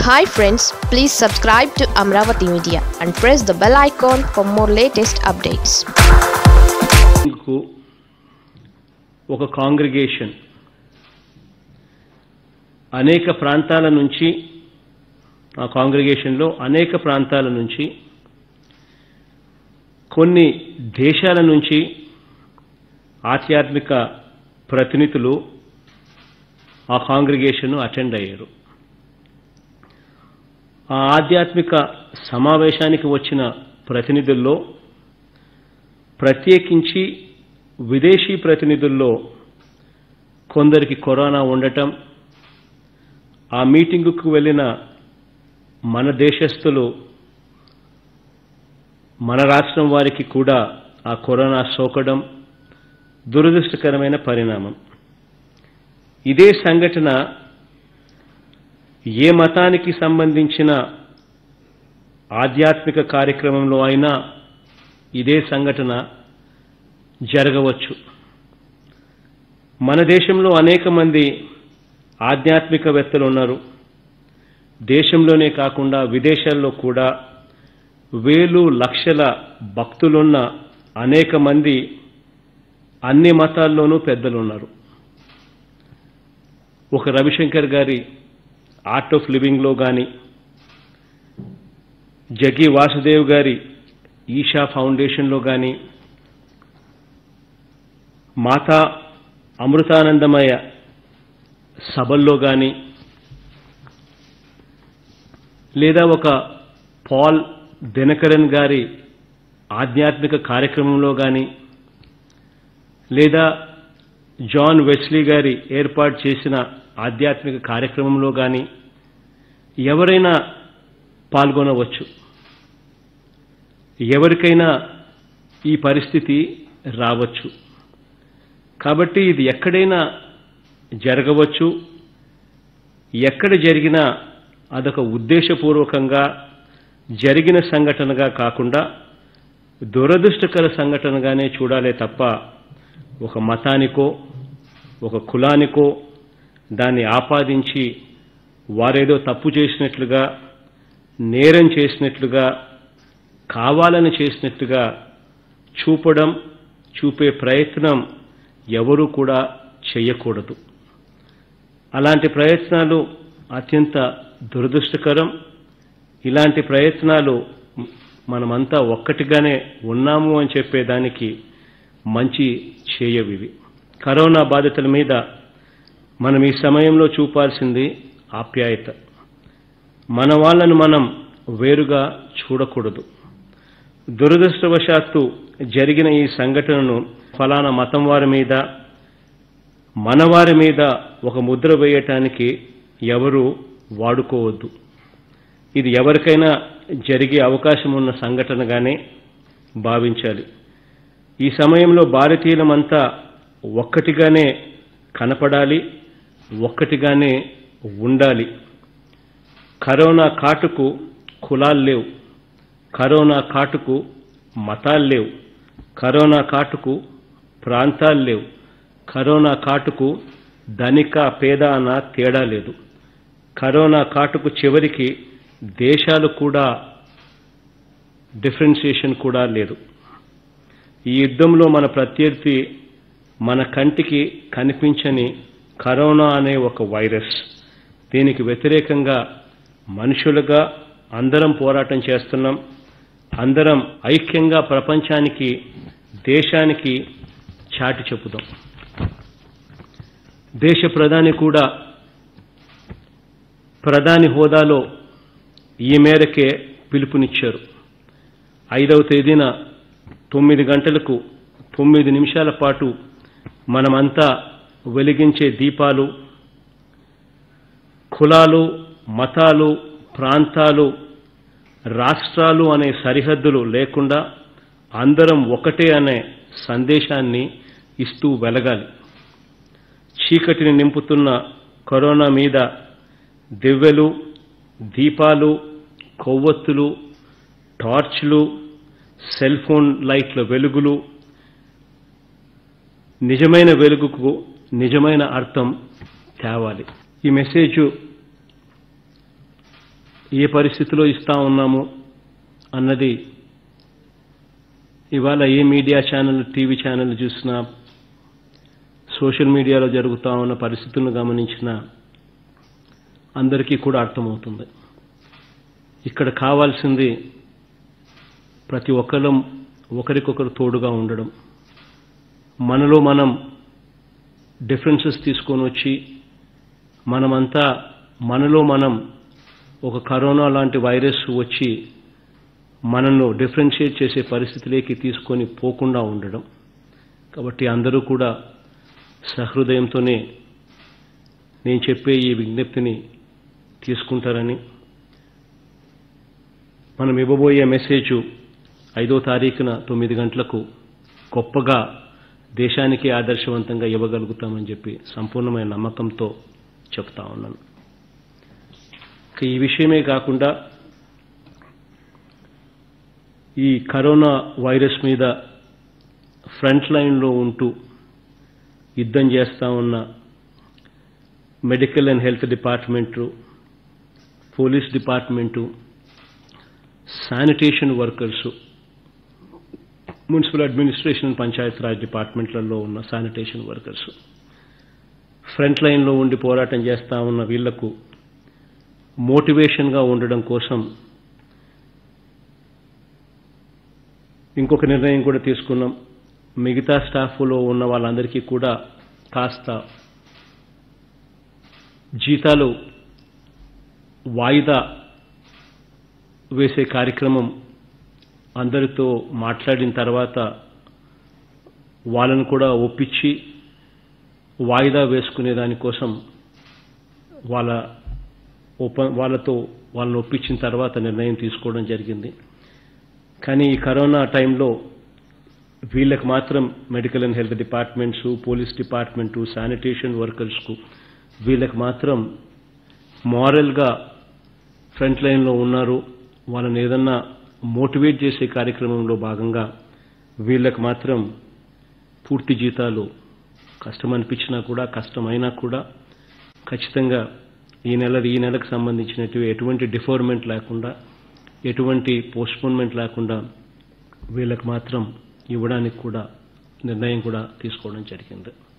hi friends please subscribe to Amaravati media and press the bell icon for more latest updates కు ఒక congregation అనేక ప్రాంతాల నుంచి ఆ కాంగ్రిగేషన్లో అనేక ప్రాంతాల నుంచి కొన్ని దేశాల నుంచి ఆధ్యాత్మిక ప్రతినిధులు ఆ కాంగ్రిగేషన్ అటెండ్ అయ్యారు ఆ ఆధ్యాత్మిక సమావేశానికి వచ్చిన ప్రతినిధుల్లో ప్రత్యేకించి విదేశీ ప్రతినిధుల్లో కొందరికి కరోనా ఉండటం ఆ మీటింగుకు వెళ్ళిన మన దేశస్థులు మన రాష్ట్రం వారికి కూడా ఆ కరోనా సోకడం దురదృష్టకరమైన పరిణామం ఇదే సంఘటన ఏ మతానికి సంబంధించిన ఆధ్యాత్మిక కార్యక్రమంలో అయినా ఇదే సంఘటన జరగవచ్చు మన దేశంలో అనేక మంది ఆధ్యాత్మికవేత్తలు ఉన్నారు దేశంలోనే కాకుండా విదేశాల్లో కూడా వేలు లక్షల భక్తులున్న అనేక మంది అన్ని మతాల్లోనూ పెద్దలు ఉన్నారు ఒక రవిశంకర్ గారి ఆర్ట్ ఆఫ్ లివింగ్లో కానీ జగ్గి వాసుదేవ్ గారి ఈషా ఫౌండేషన్లో కానీ మాతా అమృతానందమయ సభల్లో కానీ లేదా ఒక పాల్ దినకరన్ గారి ఆధ్యాత్మిక కార్యక్రమంలో కానీ లేదా జాన్ వెస్లీ గారి ఏర్పాటు చేసిన ఆధ్యాత్మిక కార్యక్రమంలో కానీ ఎవరైనా పాల్గొనవచ్చు ఎవరికైనా ఈ పరిస్థితి రావచ్చు కాబట్టి ఇది ఎక్కడైనా జరగవచ్చు ఎక్కడ జరిగినా అదొక ఉద్దేశపూర్వకంగా జరిగిన సంఘటనగా కాకుండా దురదృష్టకర సంఘటనగానే చూడాలే తప్ప ఒక మతానికో ఒక కులానికో దాన్ని ఆపాదించి వారేదో తప్పు చేసినట్లుగా నేరం చేసినట్లుగా కావాలని చేసినట్టుగా చూపడం చూపే ప్రయత్నం ఎవరూ కూడా చేయకూడదు అలాంటి ప్రయత్నాలు అత్యంత దురదృష్టకరం ఇలాంటి ప్రయత్నాలు మనమంతా ఒక్కటిగానే ఉన్నాము అని చెప్పేదానికి మంచి చేయవివి కరోనా బాధితుల మీద మనం ఈ సమయంలో చూపాల్సింది ఆప్యాయత మన వాళ్ళను మనం వేరుగా చూడకూడదు దురదృష్టవశాత్తు జరిగిన ఈ సంఘటనను ఫలానా మతం వారి మీద మనవారి మీద ఒక ముద్ర వేయటానికి ఎవరు వాడుకోవద్దు ఇది ఎవరికైనా జరిగే అవకాశం ఉన్న సంఘటనగానే భావించాలి ఈ సమయంలో భారతీయులమంతా ఒక్కటిగానే కనపడాలి ఒక్కటిగానే ఉండాలి కరోనా కాటుకు కులాలు లేవు కరోనా కాటుకు మతాలు లేవు కరోనా కాటుకు ప్రాంతాలు లేవు కరోనా కాటుకు ధనిక పేద అన్న తేడా లేదు కరోనా కాటుకు చివరికి దేశాలు కూడా డిఫరెన్షియేషన్ కూడా లేదు ఈ యుద్ధంలో మన ప్రత్యర్థి మన కంటికి కనిపించని కరోనా అనే ఒక వైరస్ దీనికి వ్యతిరేకంగా మనుషులుగా అందరం పోరాటం చేస్తున్నాం అందరం ఐక్యంగా ప్రపంచానికి దేశానికి చాటి చెప్పుదాం దేశ ప్రధాని కూడా ప్రధాని హోదాలో ఈ మేరకే పిలుపునిచ్చారు ఐదవ తేదీన తొమ్మిది గంటలకు తొమ్మిది నిమిషాల పాటు మనమంతా వెలిగించే దీపాలు కులాలు మతాలు ప్రాంతాలు రాష్ట్రాలు అనే సరిహద్దులు లేకుండా అందరం ఒకటే అనే సందేశాన్ని ఇస్తూ వెలగాలి చీకటిని నింపుతున్న కరోనా మీద దివ్వెలు దీపాలు కొవ్వొత్తులు టార్చ్లు సెల్ ఫోన్ లైట్ల వెలుగులు నిజమైన వెలుగుకు నిజమైన అర్థం తేవాలి ఈ మెసేజ్ ఏ పరిస్థితిలో ఇస్తా ఉన్నాము అన్నది ఇవాళ ఏ మీడియా ఛానల్ టీవీ ఛానల్ చూసినా సోషల్ మీడియాలో జరుగుతూ ఉన్న పరిస్థితులను గమనించిన అందరికీ కూడా అర్థమవుతుంది ఇక్కడ కావాల్సింది ప్రతి ఒక్కరం ఒకరికొకరు తోడుగా ఉండడం మనలో మనం డిఫరెన్సెస్ తీసుకొని వచ్చి మనమంతా మనలో మనం ఒక కరోనా లాంటి వైరస్ వచ్చి మనల్ని డిఫరెన్షియేట్ చేసే పరిస్థితిలోకి తీసుకొని పోకుండా ఉండడం కాబట్టి అందరూ కూడా సహృదయంతోనే నేను చెప్పే ఈ విజ్ఞప్తిని తీసుకుంటారని మనం ఇవ్వబోయే మెసేజ్ ఐదో తారీఖున తొమ్మిది గంటలకు గొప్పగా దేశానికి ఆదర్శవంతంగా ఇవ్వగలుగుతామని చెప్పి సంపూర్ణమైన నమ్మకంతో చెప్తా ఉన్నాను ఇక ఈ విషయమే కాకుండా ఈ కరోనా వైరస్ మీద ఫ్రంట్ లైన్లో ఉంటూ యుద్ధం చేస్తా ఉన్న medical and health department police department sanitation workers municipal administration Panchayati Raj డిపార్ట్మెంట్లలో ఉన్న శానిటేషన్ వర్కర్స్ ఫ్రంట్ లైన్లో ఉండి పోరాటం చేస్తా ఉన్న వీళ్లకు మోటివేషన్గా ఉండడం కోసం ఇంకొక నిర్ణయం కూడా తీసుకున్నాం మిగతా స్టాఫ్లో ఉన్న వాళ్ళందరికీ కూడా కాస్త జీతాలు వాయిదా వేసే కార్యక్రమం అందరితో మాట్లాడిన తర్వాత వాళ్ళను కూడా ఒప్పించి వాయిదా వేసుకునే దానికోసం వాళ్ళ ఒప్ప వాళ్ళతో వాళ్ళని ఒప్పించిన తర్వాత నిర్ణయం తీసుకోవడం జరిగింది కానీ ఈ కరోనా టైంలో వీళ్ళకి మాత్రం medical and health departments police department sanitation వర్కర్స్కు వీళ్ళకి మాత్రం మారల్గా ఫ్రంట్ లైన్లో ఉన్నారు వాళ్ళని ఏదన్నా మోటివేట్ చేసే కార్యక్రమంలో భాగంగా వీళ్ళకి మాత్రం పూర్తి జీతాలు కష్టం అనిపించినా కూడా కష్టమైనా కూడా ఖచ్చితంగా ఈ నెల ఈ నెలకు సంబంధించినట్టు ఎటువంటి డిఫర్మెంట్ లేకుండా ఎటువంటి పోస్ట్పోన్మెంట్ లేకుండా వీళ్ళకి మాత్రం ఇవ్వడానికి కూడా నిర్ణయం కూడా తీసుకోవడం జరిగింది